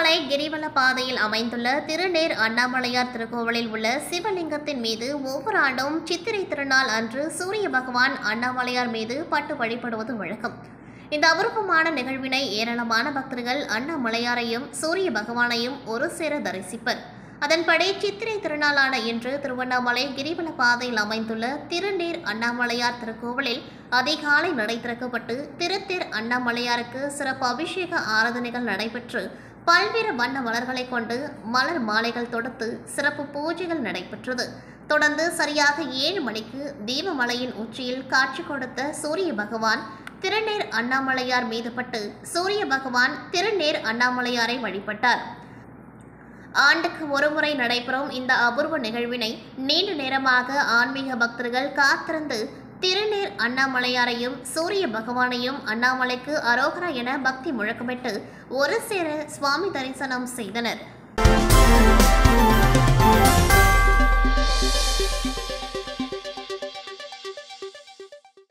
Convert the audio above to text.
திருவண்ணாமலை கிரிவல பாதையில் அமைந்துள்ள திருநேர் அண்ணாமலையார் திருக்கோவிலில் உள்ள சிவலிங்கத்தின் மீது ஒவ்வொரு ஆண்டும் சித்திரை திருநாள் அன்று சூரிய பகவான் அண்ணாமலையார் மீது பட்டு வழிபடுவது வழக்கம் இந்த அபூர்வமான நிகழ்வினை ஏராளமான பக்தர்கள் அண்ணாமலையாரையும் சூரிய பகவானையும் ஒரு சேர தரிசிப்பர் அதன்படி சித்திரை திருநாளான இன்று திருவண்ணாமலை கிரிவல பாதையில் அமைந்துள்ள திருநீர் அண்ணாமலையார் திருக்கோவிலில் அதிகாலை நடை திறக்கப்பட்டு திருத்தேர் அண்ணாமலையாருக்கு சிறப்பு அபிஷேக ஆராதனைகள் நடைபெற்று பல்வேறு வண்ண மலர்களை கொண்டு மலர் மாலைகள் தொடுத்து சிறப்பு பூஜைகள் நடைபெற்றது தொடர்ந்து சரியாக ஏழு மணிக்கு தீபமலையின் உச்சியில் காட்சி கொடுத்த சூரிய பகவான் திருநேர் அண்ணாமலையார் மீது பட்டு சூரிய பகவான் திருநேர் அண்ணாமலையாரை வழிபட்டார் ஆண்டுக்கு ஒருமுறை நடைபெறும் இந்த அபூர்வ நிகழ்வினை நீண்ட நேரமாக ஆன்மீக பக்தர்கள் காத்திருந்து திருநீர் அண்ணாமலையாரையும் சூரிய பகவானையும் அண்ணாமலைக்கு அரோகரா என பக்தி முழக்கமிட்டு ஒரு சேர சுவாமி தரிசனம் செய்தனர்